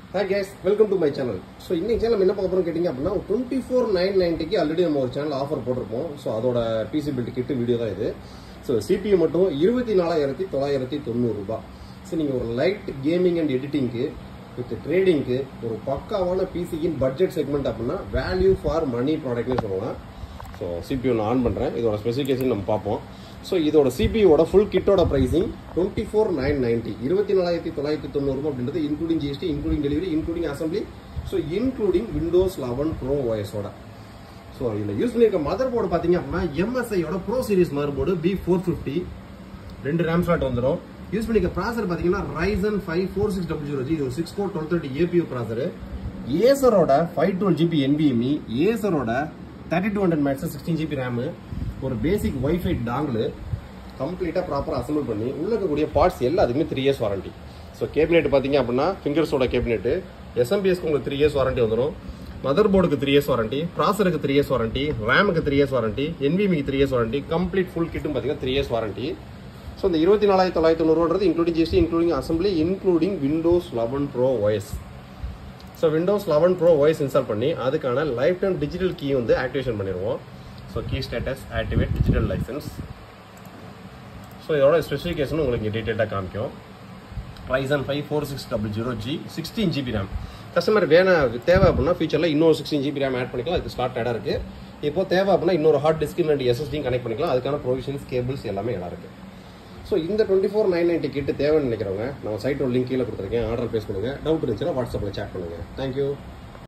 hi guys welcome to my channel so இன்னைக்கு channel என்ன பார்க்க போறோம் கேட்டிங்க அப்படின்னா டுவெண்ட்டி ஃபோர் நைன் நைன்ட்டிக்கு ஆல்ரெடி நம்ம ஒரு சேனல் ஆஃபர் போட்டிருப்போம் ஸோ அதோட பிசி பில்ட் கிட்டு வீடியோ தான் இது ஸோ சிபியூ மட்டும் இருபத்தி நாலாயிரத்தி தொள்ளாயிரத்தி தொண்ணூறு ரூபாய் ஸோ நீங்கள் ஒரு லைட் கேமிங் அண்ட் எடிட்டிங்க்கு வித் ட்ரேடிங்க்கு ஒரு பக்காவான பிசியின் பட்ஜெட் செக்மெண்ட் அப்படின்னா வேல்யூ ஃபார் மணி ப்ராடக்ட்னு சொல்லலாம் ஸோ சிபியூ நான் ஆன் பண்ணுறேன் இதோட ஸ்பெசிஃபிகேஷன் நம்ம பார்ப்போம் ஸோ இதோட சிபியோட ஃபுல் கிட்டோட pricing twenty four nine ninety இருபத்தி நாலாயிரத்தி தொள்ளாயிரத்தி தொண்ணூறு அப்படின்றது including GST including delivery including assembly so including Windows eleven pro ஓஎஸோட ஸோ இதில் யூஸ் பண்ணியிருக்க மதர் போர்டு பார்த்தீங்க அப்படின்னா எம்எஸ்ஐயோட pro series motherboard B four fifty ரெண்டு ரேம் ஸ்லாட் வந்துடும் யூஸ் பண்ணிக்க ப்ராசர் பார்த்தீங்கன்னா Ryzen five four six double zero G இது ஒரு six four twelve thirty APU processor ஏசரோட ஃபைவ் டுவெல் ஜிபி என்பிஎம்இ ஏசரோட thirty two hundred max sixteen GB RAM ஒரு பேசிக் ஒய்ஃபை டாங்கிள் கம்ப்ளீட்டாக ப்ராப்பராக அசம்பிள் பண்ணி உள்ள இருக்கக்கூடிய பார்ட்ஸ் எல்லாத்துக்குமே three years warranty so cabinet பார்த்தீங்க அப்படின்னா ஃபிங்கர்ஸோட கேபினெட் எஸ்எம்பிஎஸ்க்கு உங்களுக்கு த்ரீ இயர்ஸ் வாரண்டி வந்துடும் மதர் போர்டுக்கு த்ரீ இயர்ஸ் வாரண்டி ப்ராசருக்கு த்ரீ இயர்ஸ் வாரண்டி ரேமுக்கு த்ரீ இயர்ஸ் வாரண்டி என்பிமிக்கு three years warranty complete full கிட்டும் பார்த்தீங்கன்னா த்ரீ இயர்ஸ் வாரண்டி ஸோ இந்த இருபத்தி நாலாயிரத்தி தொள்ளாயிரத்தி தொண்ணூறுன்றது including GST including assembly including Windows eleven pro ஒய்ஸ் ஸோ விண்டோஸ் லெவன் ப்ரோ வாய்ஸ் இன்ஸ்டால் பண்ணி அதுக்கான லைஃப் டைம் டிஜிட்டல் கீ வந்து ஆக்டிவேஷன் பண்ணிடுவோம் so key status activate digital license so இதோட ஸ்பெசிஃபிகேஷன் உங்களுக்கு இங்கே டீட்டெயிலாக காமிக்கும் Ryzen five four six double zero G sixteen GB RAM customer வேணும் தேவை அப்படின்னா ஃபியூச்சரில் இன்னொரு சிக்ஸ்டீன் ஜிபி ரேம் ஆட் பண்ணிக்கலாம் அதுக்கு ஸ்லாட் இடம் இருக்குது இப்போ தேவை அப்படின்னா இன்னொரு ஹார்ட் டிஸ்க் ரெண்டு எஸ்எஸ்டியும் கனெக்ட் பண்ணிக்கலாம் அதுக்கான ப்ரொவிஷன்ஸ் கேபிள்ஸ் எல்லாமே இடம் இருக்குது ஸோ இந்த டுவெண்ட்டி ஃபோர் நைன் நைன்ட்டி கிட்ட தேவைன்னு நினைக்கிறவங்க நம்ம சைட்டோட லிங்க் கீழே கொடுத்துருக்கேன் ஆர்டர் பேஸ் பண்ணுங்கள் டவுட் இருந்துச்சுன்னா வாட்ஸ்அப்பில் சேட் பண்ணுங்கள் தேங்க்யூ